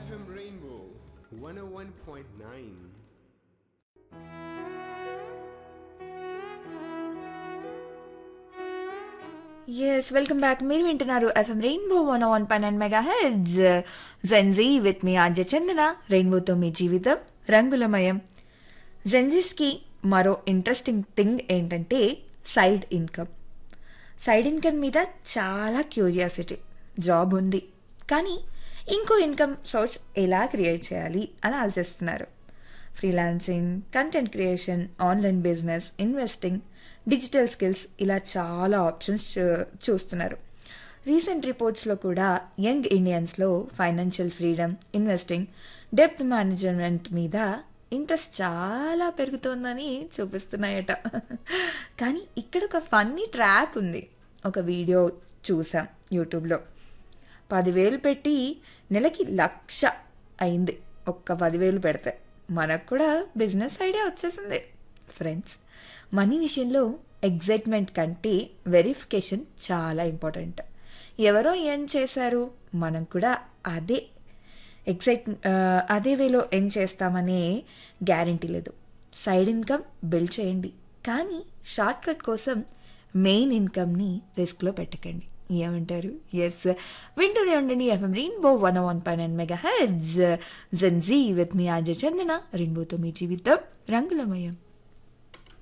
FM Rainbow 101.9. Yes welcome back మీరు వింటున్నారు FM Rainbow one one nine and mega heads Gen Z with మీ RJ Chandana రెయిన్బోతో మీ జీవితం రంగులమయం జెన్జీస్కి మరో ఇంట్రెస్టింగ్ థింగ్ ఏంటంటే సైడ్ ఇన్కమ్ సైడ్ ఇన్కమ్ మీద చాలా క్యూరియాసిటీ జాబ్ ఉంది కానీ ఇంకో ఇన్కమ్ సోర్స్ ఎలా క్రియేట్ చేయాలి అని ఆలోచిస్తున్నారు freelancing content creation online business investing digital skills ఇలా చాలా ఆప్షన్స్ చూ- చూస్తున్నారు రీసెంట్ రిపోర్ట్స్లో కూడా యంగ్ ఇండియన్స్లో ఫైనాన్షియల్ ఫ్రీడమ్ ఇన్వెస్టింగ్ డెప్ట్ మేనేజ్మెంట్ మీద ఇంట్రెస్ట్ చాలా పెరుగుతోందని చూపిస్తున్నాయట కానీ ఇక్కడ ఒక ఫన్నీ ట్రాప్ ఉంది ఒక వీడియో చూసాం యూట్యూబ్లో పదివేలు పెట్టి నెలకి లక్ష అయింది ఒక్క పదివేలు పెడితే మనకు కూడా బిజినెస్ ఐడియా వచ్చేసింది ఫ్రెండ్స్ మనీ విషయంలో ఎగ్జైట్మెంట్ కంటే వెరిఫికేషన్ చాలా ఇంపార్టెంట్ ఎవరో ఏం చేశారు మనం కూడా అదే ఎగ్జైట్ అదే వేలో ఏం చేస్తామనే గ్యారంటీ లేదు సైడ్ ఇన్కమ్ బిల్డ్ చేయండి కానీ షార్ట్ కట్ కోసం మెయిన్ ఇన్కమ్ని రిస్క్లో పెట్టకండి ఏమంటారు ఎస్ వింటూనే ఉండండి FM Rainbow one one nine and mega heads Gen Z with మీ ఆర్జ చందన రెయిన్బోతో మీ జీవితం రంగులమయం